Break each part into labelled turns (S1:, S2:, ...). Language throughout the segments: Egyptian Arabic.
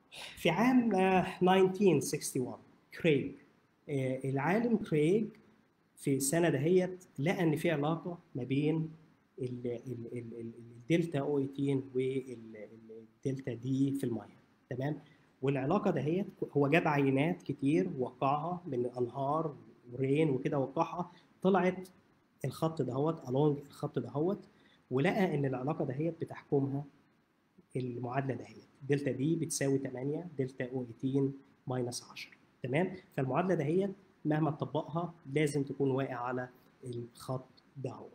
S1: في عام آه، 1961 كريج آه، العالم كريج في السنه دهيت لقى ان في علاقه ما بين ال- ال- ال- ال- الدلتا او 18 والدلتا دي في الميه تمام والعلاقه دهيت هو جاب عينات كتير وقعها من انهار ورين وكده وقعها طلعت الخط دهوت along الخط دهوت ولقى ان العلاقه دهيت بتحكمها المعادله دهيت دلتا دي بتساوي 8 دلتا او 18 ماينس 10 تمام فالمعادله دهيت مهما تطبقها لازم تكون واقع على الخط دهوت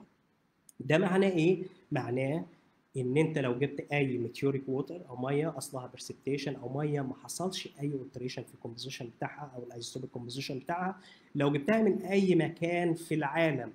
S1: ده معناه ايه معناه ان انت لو جبت اي ميتيوريك ووتر او ميه اصلها برسبتيشن او ميه ما حصلش اي اوتريشن في الكومبوزيشن بتاعها او الايزوتوبيك كومبوزيشن بتاعها لو جبتها من اي مكان في العالم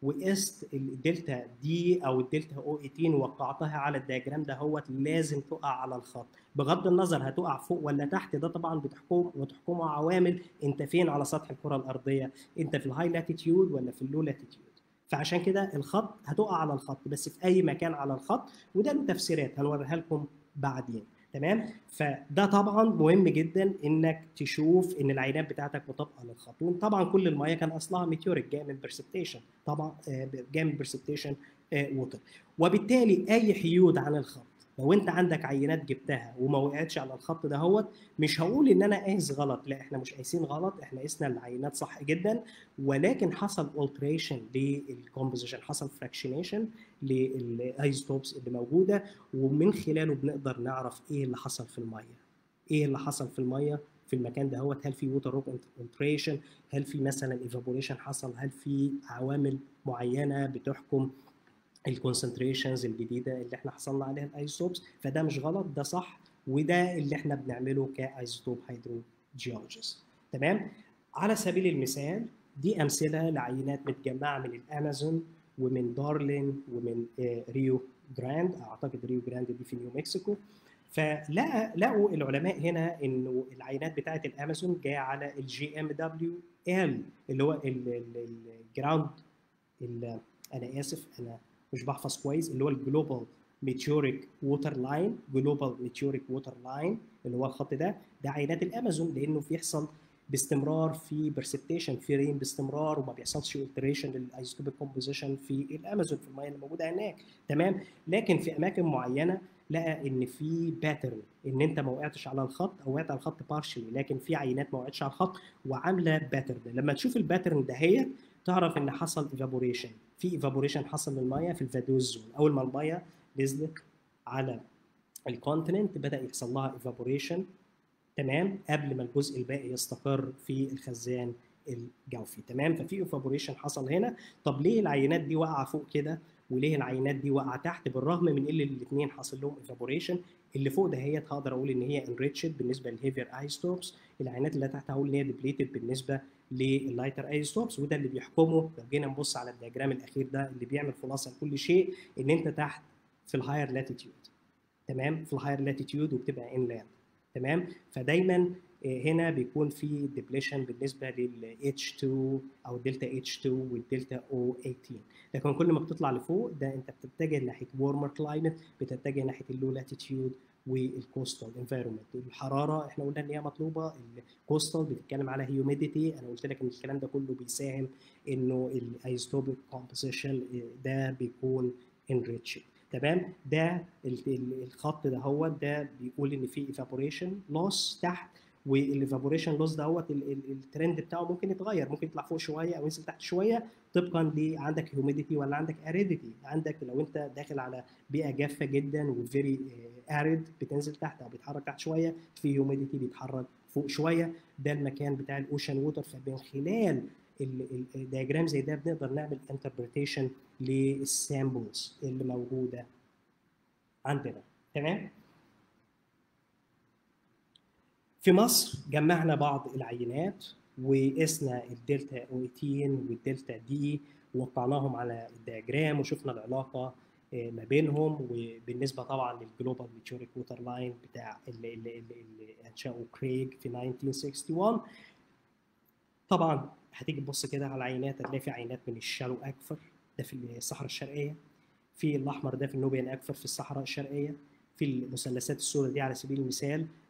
S1: وقست الدلتا دي او الدلتا او 18 وقعتها على الدياجرام ده هو لازم تقع على الخط بغض النظر هتقع فوق ولا تحت ده طبعا بتحكم وتحكمها عوامل انت فين على سطح الكره الارضيه انت في الهاي لاتيتيود ولا في اللو لاتيتيود فعشان كده الخط هتقع على الخط بس في اي مكان على الخط وده له تفسيرات هنوريها لكم بعدين تمام فده طبعا مهم جدا انك تشوف ان العينات بتاعتك مطابقه للخط وطبعا كل الميه كان اصلها ميتيوريك جايه من برسبتيشن طبعا آه، جايه من برسبتيشن ووتر وبالتالي اي حيود عن الخط لو انت عندك عينات جبتها وما وقعتش على الخط ده هو مش هقول ان انا قايس غلط لا احنا مش قايسين غلط احنا قسنا العينات صح جدا ولكن حصل alteration للكومبوزيشن حصل فراكشنيشن للايزوتوبس اللي موجوده ومن خلاله بنقدر نعرف ايه اللي حصل في الميه ايه اللي حصل في الميه في المكان ده هو هل في ووتر روك انتريشن هل في مثلا ايفابوريشن حصل هل في عوامل معينه بتحكم الكونسنتريشنز الجديده اللي احنا حصلنا عليها الايزوتوبس فده مش غلط ده صح وده اللي احنا بنعمله كايزوتوب هيدروجيولوجيست تمام على سبيل المثال دي امثله لعينات متجمعه من الامازون ومن دارلين ومن آه، ريو جراند اعتقد ريو جراند دي في نيو مكسيكو فلقى لقوا العلماء هنا انه العينات بتاعه الامازون جايه على الجي ام دبليو ال اللي هو الجراوند انا اسف انا مش بحفظ كويس اللي هو الجلوبال ميتيوريك ووتر لاين جلوبال ميتيوريك ووتر لاين اللي هو الخط ده ده عينات الامازون لانه بيحصل باستمرار في برسبتيشن في رين باستمرار وما بيحصلش التريشن للايزوتوبيك كومبوزيشن في الامازون في الميه اللي موجوده هناك تمام لكن في اماكن معينه لقى ان في باترن ان انت ما وقعتش على الخط او وقعت على الخط بارشلي لكن في عينات ما وقعتش على الخط وعامله باترن لما تشوف الباترن دهيت تعرف ان حصل ايفابوريشن في ايفابوريشن حصل للميه في الفادوز زون اول ما الميه نزلت على الكونتيننت بدا يحصل لها ايفابوريشن تمام قبل ما الجزء الباقي يستقر في الخزان الجوفي تمام ففي ايفابوريشن حصل هنا طب ليه العينات دي واقعه فوق كده وليه العينات دي واقعه تحت بالرغم من ان الاثنين حاصل لهم ايفابوريشن اللي فوق دهيت هقدر اقول ان هي انريتشد بالنسبه للهيفير ايستوبس العينات اللي تحت هقول ان هي ديبليتد بالنسبه لللايتر ايستوبس وده اللي بيحكمه لو جينا نبص على الدياجرام الاخير ده اللي بيعمل خلاصه لكل شيء ان انت تحت في الهاير لاتيتيود تمام في الهاير لاتيتيود وبتبقى انلاند تمام فدايما هنا بيكون في ديبليشن بالنسبه لل H2 او دلتا H2 والدلتا O18 لكن كل ما بتطلع لفوق ده انت بتتجه ناحيه warmer climate بتتجه ناحيه اللو لاتيتيود والكوستال انفايرمنت الحراره احنا قلنا ان هي مطلوبه الكوستال بتتكلم على هيوميديتي انا قلت لك ان الكلام ده كله بيساهم انه الايزوتوبيك كومبوزيشن ده بيكون enriched تمام ده الخط ده هو ده بيقول ان في ايفابوريشن لوس تحت والايفابوريشن لوس دوت الترند بتاعه ممكن يتغير ممكن يطلع فوق شويه او ينزل تحت شويه طبقا ل عندك هيوميديتي ولا عندك اريديتي عندك لو انت داخل على بيئه جافه جدا وفيري اريد بتنزل تحت او بيتحرك تحت شويه في هيوميديتي بيتحرك فوق شويه ده المكان بتاع الاوشن ووتر فمن خلال الدياجرام زي ده بنقدر نعمل انتربريتيشن للسامبلز اللي موجوده عندنا تمام في مصر جمعنا بعض العينات وقسنا الدلتا او 18 والدلتا دي وقعناهم على الدياجرام وشفنا العلاقه ما بينهم وبالنسبه طبعا للجلوبال ميتيوريك ووتر لاين بتاع اللي, اللي, اللي, اللي انشاه كريج في 1961 طبعا هتيجي تبص كده على العينات هتلاقي في عينات من الشالو اكفر ده في الصحراء الشرقيه في الاحمر ده في النوبيان اكفر في الصحراء الشرقيه في المثلثات السوداء دي على سبيل المثال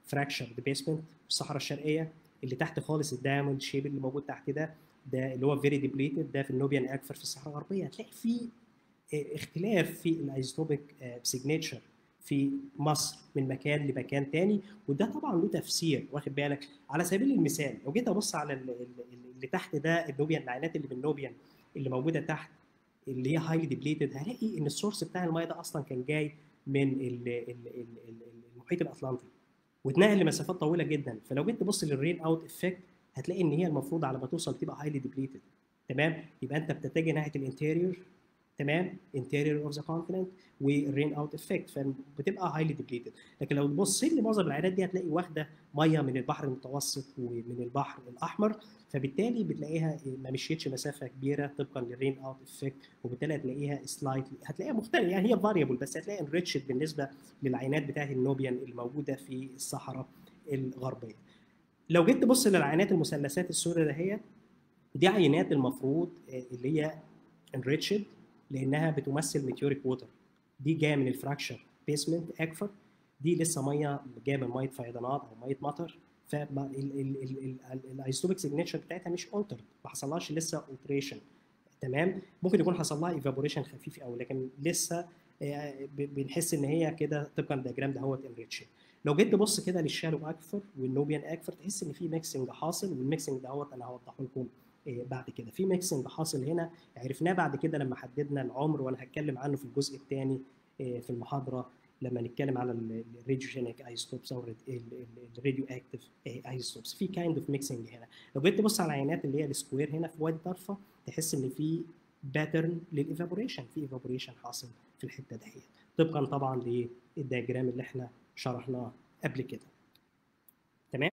S1: فراكشر بيسمنت في الصحراء الشرقيه اللي تحت خالص الدايموند شيب اللي موجود تحت ده ده اللي هو فيري ديبليتد ده في النوبيان اكفر في الصحراء الغربيه هتلاقي في اختلاف في الايزوتوبيك سيجنتشر في مصر من مكان لمكان تاني وده طبعا له تفسير واخد بالك على سبيل المثال لو جيت ابص على اللي تحت ده النوبيان العينات اللي بالنوبيان اللي موجوده تحت اللي هي هايلي ديبليتد هلاقي ان السورس بتاع الميه ده اصلا كان جاي من المحيط الاطلنطي واتنقل لمسافات طويله جدا فلو جيت تبص للرين اوت افكت هتلاقي ان هي المفروض على ما توصل تبقى هايلي ديبليتد تمام يبقى انت بتتجه ناحيه الانتيريور تمام انتيريور اوف ذا كونتيننت والرين اوت افكت فبتبقى هايلي ديبليتد لكن لو تبص لمعظم العينات دي هتلاقي واخده ميه من البحر المتوسط ومن البحر الاحمر فبالتالي بتلاقيها ما مشيتش مسافه كبيره طبقا للرين اوت افكت وبالتالي هتلاقيها سلايتلي هتلاقيها مختلفه يعني هي فاريبل بس هتلاقي انريتشد بالنسبه للعينات بتاعت النوبيان الموجوده في الصحراء الغربيه. لو جيت تبص للعينات المثلثات السوداء دهيت دي عينات المفروض اللي هي انريتشد لانها بتمثل ميتيوريك ووتر دي جايه من الفراكشر بيسمنت اكفر دي لسه ميه جايه من ميه فيضانات او ميه مطر فالايزوتوبيك سيجنتشر بتاعتها مش اولترد ما حصلهاش لسه التريشن تمام ممكن يكون حصل لها ايفابوريشن خفيف قوي لكن لسه بنحس ان هي كده طبقا للدياجرام دهوت انريتشن لو جيت تبص كده للشالو اكفر والنوبيان اكفر تحس ان في ميكسنج حاصل والميكسنج دهوت انا هوضحه لكم بعد كده في ميكسنج حاصل هنا عرفناه بعد كده لما حددنا العمر وانا هتكلم عنه في الجزء الثاني في المحاضره لما نتكلم على الراديوجينيك ايزوتوبس او الراديو اكتيف ايزوتوبس في كايند اوف ميكسنج هنا لو جيت تبص على العينات اللي هي السكوير هنا في وادي طرفه تحس ان في باترن للايفابوريشن في ايفابوريشن حاصل في الحته دهيت طبقا طبعا للدياجرام اللي احنا شرحناه قبل كده